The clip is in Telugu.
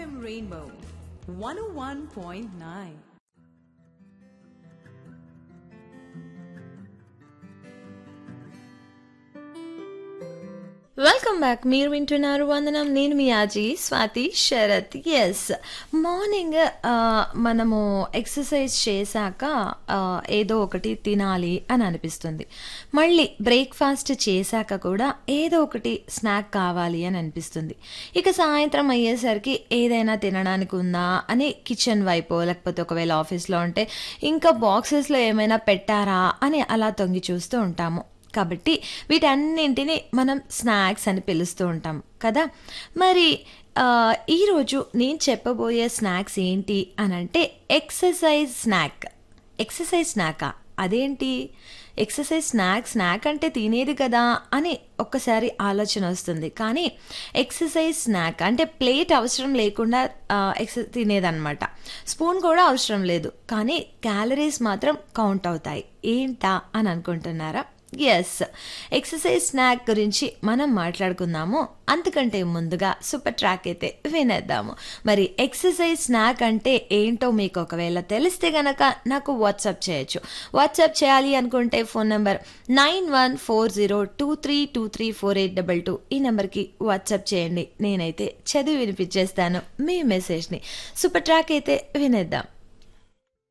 FM Rainbow 101.9. వెల్కమ్ బ్యాక్ మీరు వింటున్నారు వందనం నేను మీ ఆజీ స్వాతి శరత్ ఎస్ మార్నింగ్ మనము ఎక్సర్సైజ్ చేశాక ఆ, ఏదో ఒకటి తినాలి అని అనిపిస్తుంది మళ్ళీ బ్రేక్ఫాస్ట్ చేశాక కూడా ఏదో ఒకటి స్నాక్ కావాలి అని అనిపిస్తుంది ఇక సాయంత్రం అయ్యేసరికి ఏదైనా తినడానికి ఉందా అని కిచెన్ వైపు లేకపోతే ఒకవేళ ఆఫీస్లో ఉంటే ఇంకా బాక్సెస్లో ఏమైనా పెట్టారా అని అలా తొంగి చూస్తూ ఉంటాము కాబట్టి వీటన్నింటిని మనం స్నాక్స్ అని పిలుస్తూ ఉంటాం కదా మరి ఆ, ఈరోజు నేను చెప్పబోయే స్నాక్స్ ఏంటి అని అంటే ఎక్సర్సైజ్ స్నాక్ ఎక్సర్సైజ్ స్నాకా అదేంటి ఎక్సర్సైజ్ స్నాక్ స్నాక్ అంటే తినేది కదా అని ఒక్కసారి ఆలోచన వస్తుంది కానీ ఎక్సర్సైజ్ స్నాక్ అంటే ప్లేట్ అవసరం లేకుండా ఎక్స తినేదన్నమాట స్పూన్ కూడా అవసరం లేదు కానీ క్యాలరీస్ మాత్రం కౌంట్ అవుతాయి ఏంటా అని అనుకుంటున్నారా ఎస్ ఎక్సర్సైజ్ స్నాక్ గురించి మనం మాట్లాడుకుందాము అంతకంటే ముందుగా సూపర్ ట్రాక్ అయితే వినేద్దాము మరి ఎక్సర్సైజ్ స్నాక్ అంటే ఏంటో మీకు ఒకవేళ తెలిస్తే గనక నాకు వాట్సాప్ చేయొచ్చు వాట్సాప్ చేయాలి అనుకుంటే phone number nine one four zero two three two three four eight double two ఈ నెంబర్కి వాట్సాప్ చేయండి నేనైతే చదివి వినిపించేస్తాను మీ మెసేజ్ని సూపర్ ట్రాక్ అయితే వినేద్దాం